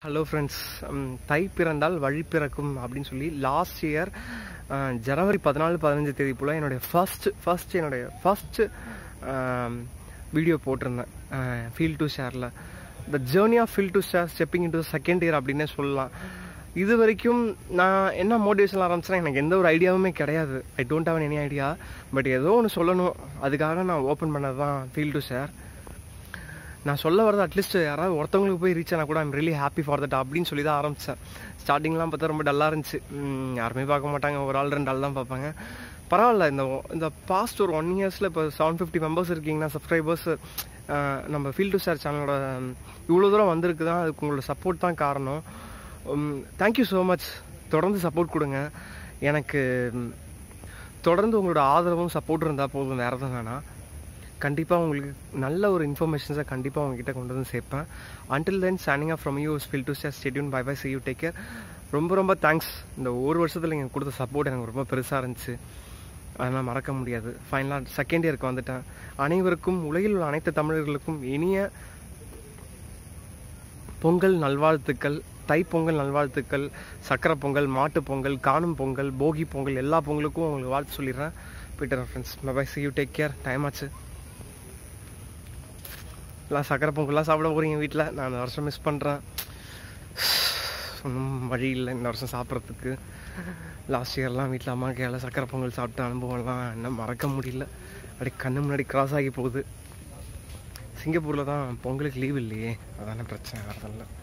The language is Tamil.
ஹலோ ஃப்ரெண்ட்ஸ் தை பிறந்தால் வழி பிறக்கும் அப்படின்னு சொல்லி லாஸ்ட் இயர் ஜனவரி பதினாலு பதினஞ்சு தேதி போல் என்னுடைய ஃபர்ஸ்ட் ஃபர்ஸ்ட் என்னுடைய ஃபர்ஸ்ட் வீடியோ போட்டிருந்தேன் ஃபீல் டு ஷேரில் the journey of feel to share stepping into second year அப்படின்னே சொல்லலாம் இது வரைக்கும் நான் என்ன மோட்டிவேஷன் ஆரம்பிச்சேன்னா எனக்கு எந்த ஒரு ஐடியாவுமே கிடையாது I don't have any idea but ஏதோ ஒன்று சொல்லணும் அதுக்காக நான் ஓப்பன் பண்ணது தான் ஃபீல் டு ஷேர் நான் சொல்ல வரது அட்லீஸ்ட் யாராவது ஒருத்தவங்களுக்கு போய் ரீச் ஆனால் கூட I'm really happy for that அப்படின்னு சொல்லி தான் ஆரம்பித்தேன் ஸ்டார்டிங்லாம் பார்த்தா ரொம்ப டல்லாக இருந்துச்சு ம், யாருமே பார்க்க மாட்டாங்க ஒரு ஆள் ரெண்டு ஆள் தான் பார்ப்பாங்க பரவாயில்ல இந்த இந்த பாஸ்ட் ஒரு ஒன் இயர்ஸில் இப்போ செவன் ஃபிஃப்டி மெம்பர்ஸ் இருக்கீங்கன்னா சப்ஸ்கிரைபர்ஸ் நம்ம ஃபீல் டு ஷேர் சேனலோட இவ்வளோ தூரம் வந்திருக்கு தான் அதுக்கு உங்களோட சப்போர்ட் தான் காரணம் தேங்க்யூ ஸோ மச் தொடர்ந்து சப்போர்ட் கொடுங்க எனக்கு ம், தொடர்ந்து உங்களோட ஆதரவும் சப்போர்ட் இருந்தால் போதும் வேறு எதுவும் வேணாம் கண்டிப்பாக உங்களுக்கு நல்ல ஒரு இன்ஃபர்மேஷன்ஸை கண்டிப்பாக உங்ககிட்ட கொண்டு வந்து சேர்ப்பேன் until then standing off from you feel to share ஸ்டேடியூன் bye bye see you take care ரொம்ப ரொம்ப தேங்க்ஸ் இந்த ஒரு வருஷத்தில் நீங்கள் கொடுத்த சப்போர்ட் எனக்கு ரொம்ப பெருசாக இருந்துச்சு அதெல்லாம் மறக்க முடியாது ஃபைனலாக செகண்ட் இயருக்கு வந்துட்டேன் அனைவருக்கும் உலகில் உள்ள அனைத்து தமிழர்களுக்கும் இனிய பொங்கல் நல்வாழ்த்துக்கள் தை பொங்கல் நல்வாழ்த்துக்கள் சக்கரை பொங்கல் மாட்டு பொங்கல் காணும் பொங்கல் போகி பொங்கல் எல்லா பொங்கலுக்கும் உங்களுக்கு வாழ்த்து சொல்லிடுறேன் போயிட்டு friends bye see you take care time ஆச்சு எல்லாம் சக்கரை பொங்கல்லாம் சாப்பிட போகிறீங்க வீட்டில் நான் இந்த வருஷம் மிஸ் பண்ணுறேன் ஒன்றும் வழி இல்லை இந்த வருஷம் சாப்பிட்றதுக்கு லாஸ்ட் இயர்லாம் வீட்டில் அம்மா கையால் சக்கரை பொங்கல் சாப்பிட்ட அனுபவம்லாம் என்ன மறக்க முடியல அப்படியே கண்ணு முன்னாடி கிராஸ் ஆகி போகுது சிங்கப்பூரில் தான் பொங்கலுக்கு லீவ் இல்லையே அதான பிரச்சனை வேறு இல்லை